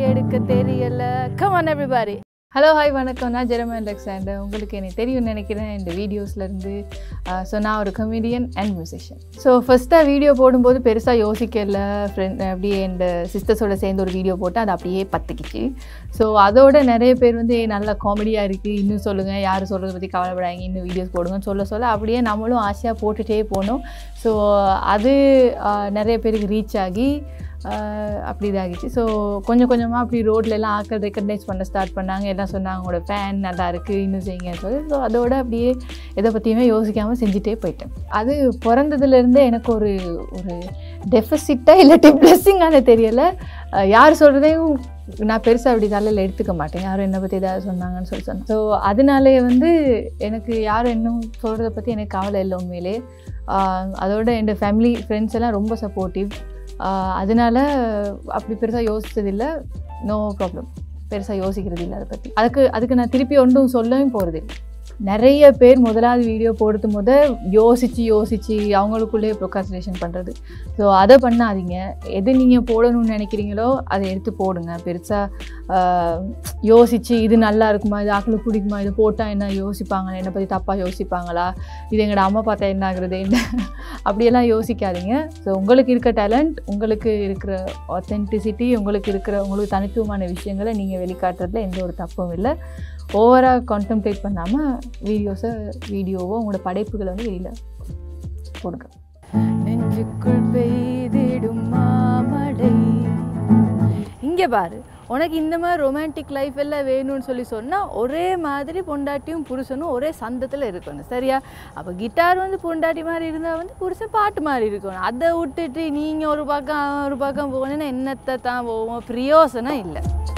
எடுக்க தெரியல come on everybody hello hi வணக்கம் நான் ஜெரமன் அலெக்சாண்டர் உங்களுக்கு எனக்கு தெரியும்னு நினைக்கிறேன் இந்த வீடியோஸ்லேருந்து ஸோ நான் ஒரு கமெடியன் அண்ட் மியூசிஷியன் ஸோ ஃபஸ்ட்டாக வீடியோ போடும்போது பெருசாக யோசிக்கல ஃப்ரெண்ட் அப்படியே என் சிஸ்டர்ஸோட சேர்ந்து ஒரு வீடியோ போட்டு அது அப்படியே பத்துக்கிச்சு ஸோ அதோட நிறைய பேர் வந்து "ஏய், நல்ல காமெடியாக இருக்குது இன்னும் சொல்லுங்கள் யார் சொல்கிறத பற்றி கவலைப்படாதீங்க இன்னும் வீடியோஸ் போடுங்கன்னு சொல்ல சொல்ல அப்படியே நம்மளும் ஆசையாக போட்டுகிட்டே போனோம் ஸோ அது ஆஹ், நிறைய பேருக்கு ரீச் ஆகி ஆஹ் அப்படி இதாகிச்சு ஸோ கொஞ்சம் கொஞ்சமாக அப்படி ரோட்ல எல்லாம் ஆக்கள் ரெக்கக்னைஸ் பண்ண ஸ்டார்ட் பண்ணாங்க எல்லாம் சொன்னாங்க உங்களோட ஃபேன் நல்லா இருக்குது இன்னும் செய்யுங்கன்னு சொல்லி ஸோ அதோட அப்படியே எதை பற்றியுமே யோசிக்காமல் செஞ்சுட்டே போயிட்டேன் அது பிறந்ததுலேருந்தே எனக்கு ஒரு ஒரு டெஃபிசிட்டாக இல்லாட்டி பிளெஸ்ஸிங்கான தெரியலை அஹ் யார் சொல்கிறதையும் நான் பெருசாக அப்படி தலையில் எடுத்துக்க மாட்டேன் யாரும் என்னை பற்றி ஏதாவது சொன்னாங்கன்னு சொல்லி சொன்னேன் ஸோ அதனாலே வந்து எனக்கு யாரும் இன்னும் சொல்கிறத பற்றி எனக்கு கவலை இல்லை உண்மையிலே ஆஹ் அதோட என் ஃபேமிலி ஃப்ரெண்ட்ஸ் எல்லாம் ரொம்ப சப்போர்ட்டிவ் அதனால அப்படி பெருசாக யோசிச்சதில்லை நோ ப்ராப்ளம் பெருசாக யோசிக்கிறது இல்லை அதை பற்றி அதுக்கு அதுக்கு நான் திருப்பி ஒன்றும் சொல்லவும் போகிறது நிறைய பேர் முதலாவது வீடியோ போடுறது முத யோசித்து யோசித்து அவங்களுக்குள்ளேயே ப்ரொகாஸ்டினேஷன் பண்ணுறது ஸோ அதை பண்ணாதீங்க எது நீங்கள் போடணும்னு நினைக்கிறீங்களோ அதை எடுத்து போடுங்க பெருசாக யோசித்து இது நல்லா இருக்குமா இது ஆக்களுக்கு பிடிக்குமா இது போட்டால் என்ன யோசிப்பாங்களா என்னை பற்றி தப்பாக யோசிப்பாங்களா இது எங்களோட அம்மா பார்த்தா என்ன ஆகுறது என்ன அப்படியெல்லாம் யோசிக்காதீங்க ஸோ உங்களுக்கு இருக்க டேலண்ட் உங்களுக்கு இருக்கிற ஆத்தென்டிசிட்டி உங்களுக்கு இருக்கிற உங்களுக்கு தனித்துவமான விஷயங்களை நீங்கள் வெளிக்காட்டுறதுல எந்த ஒரு தப்பும் இல்லை ஓவராக கான்சன்ட்ரேட் பண்ணாமல் வீடியோஸை வீடியோவோ உங்களோட படைப்புகளை வந்து வெளியில் போடுங்க நெஞ்சுக்குள் பெய்திடும் மாமழை இங்கே பாரு உனக்கு இந்த மாதிரி ரொமான்டிக் லைஃப் எல்லாம் வேணும்னு சொல்லி சொன்னால் ஒரே மாதிரி பொண்டாட்டியும் புருஷனும் ஒரே சந்தத்தில் இருக்கணும் சரியா அப்போ கிட்டார் வந்து பொண்டாட்டி மாதிரி இருந்தால் வந்து புருஷன் பாட்டு மாதிரி இருக்கணும் அதை விட்டுட்டு நீங்கள் ஒரு பக்கம் அவன் ஒரு பக்கம் போனேன்னா என்னத்தை தான் போவோம் பிரயோசனம் இல்லை